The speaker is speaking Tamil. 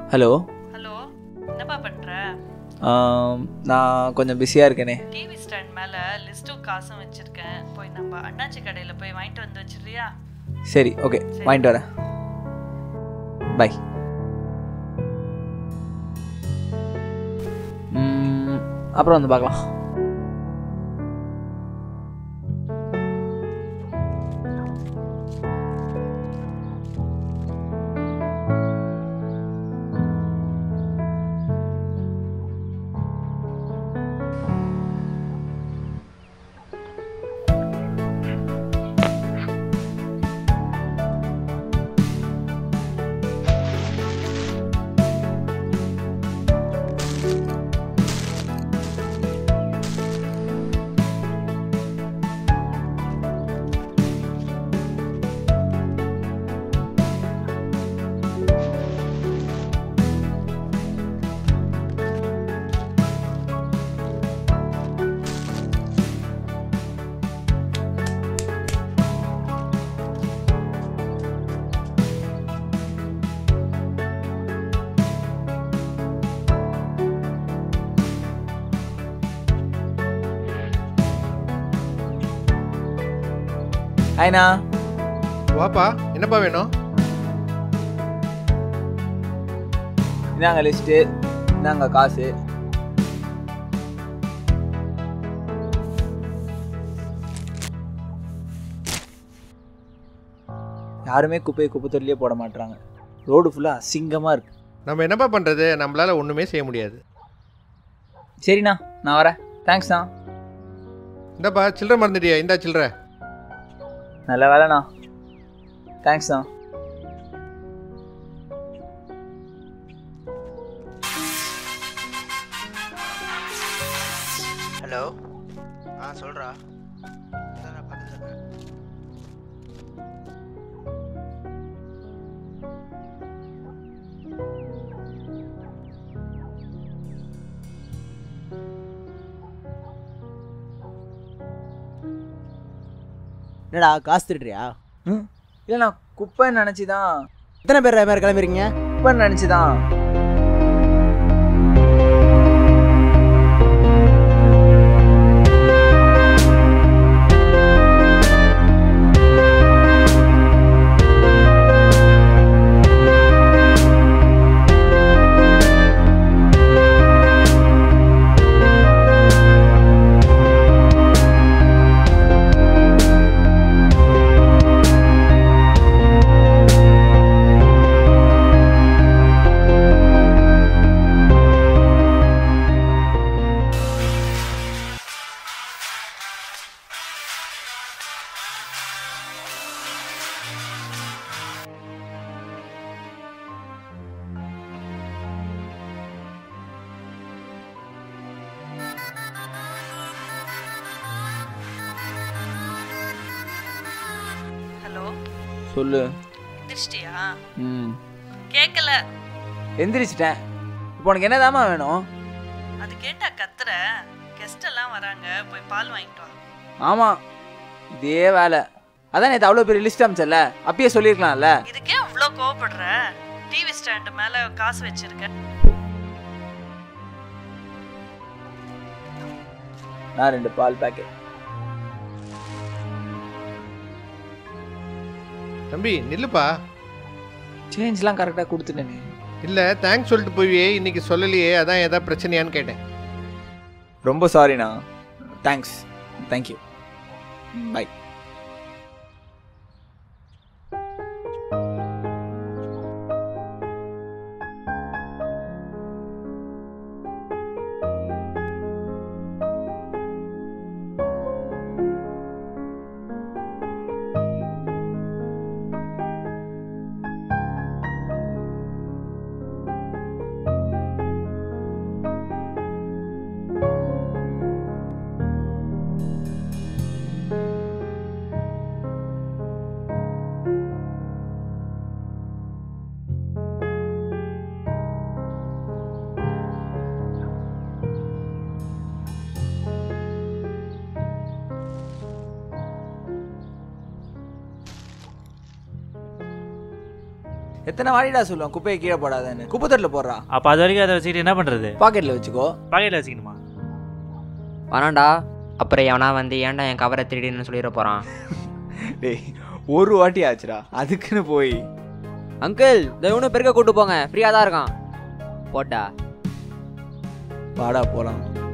ஹலோ ஹலோ என்னப்பா பண்ற நான் கொஞ்சம் பிஸியாக இருக்கேனே டிவி ஸ்டாண்ட் மேல லிஸ்ட்டும் காசும் வச்சிருக்கேன் போய் நம்ம அண்ணாச்சி கடையில போய் வாங்கிட்டு வந்து வச்சிடுறியா சரி ஓகே வாங்கிட்டு வரேன் பை அப்புறம் வந்து பார்க்கலாம் ஹாய்ண்ணா வாப்பா என்னப்பா வேணும் இந்தாங்க லிஸ்ட்டு இந்தாங்க காசு யாருமே குப்பையை குப்பை தொட்டிலே போட மாட்றாங்க ரோடு ஃபுல்லாக அசிங்கமாக இருக்கு நம்ம என்னப்பா பண்ணுறது நம்மளால ஒன்றுமே செய்ய முடியாது சரிண்ணா நான் வரேன் தேங்க்ஸ்ண்ணா இந்தாப்பா சில்லற மறந்துட்டியா இந்தா சில்லற நல்ல வேலைண்ணா தேங்க்ஸ்ண்ணா ஹலோ ஆ சொல்கிறா அதான் பார்த்துட்டு இருக்கேன் என்னடா காசு திருடுறியா ம் இல்லை நான் குப்பைன்னு நினச்சி தான் எத்தனை பேர் பேர் கிளம்பிருக்கீங்க குப்பைன்னு நினச்சி தான் ஹலோ சொல்லு எந்திரிச்சிட்டியா ம் கேட்கல எந்திரிச்சிட்டேன் இப்போ உனக்கு என்னதாம்மா வேணும் அது கேட்டா கத்துற கெஸ்ட் எல்லாம் வராங்க போய் பால் வாங்கிட்டு வா ஆமாம் இதே வேலை அதான் நேற்று அவ்வளோ பெரிய லிஸ்ட் அமிச்சல அப்பயே சொல்லியிருக்கலாம்ல இதுக்கே அவ்வளோ கோவப்படுற டிவி ஸ்டாண்ட் மேல காசு வச்சிருக்க நான் ரெண்டு பால் பேக்கெட் தம்பி நில்லுப்பா சேஞ்ச்லாம் கரெக்டாக கொடுத்துட்டேனே இல்லை தேங்க்ஸ் சொல்லிட்டு போய் இன்னைக்கு சொல்லலையே அதான் ஏதாவது பிரச்சனையான்னு கேட்டேன் ரொம்ப சாரிண்ணா தேங்க்ஸ் தேங்க்யூ பை எத்தனை வாடிடா சொல்லுவேன் குப்பையை கீழே போடாதேன்னு குப்பை தொட்டில் போடுறா அப்போ அது வரைக்கும் அதை வச்சுக்கிட்டு என்ன பண்ணுறது பாக்கெட்டில் வச்சுக்கோ பாக்கெட்டில் வச்சுக்கணுமா வேணாண்டா அப்புறம் எவனா வந்து ஏன்டா என் கவரை திருடின்னு சொல்லிட போகிறான் டேய் ஒரு வாட்டி ஆச்சுடா அதுக்குன்னு போய் அங்கிள் இந்த இவனு பெருக்க கூட்டு போங்க ஃப்ரீயாக தான் இருக்கான் போட்டா வாடா போலாம்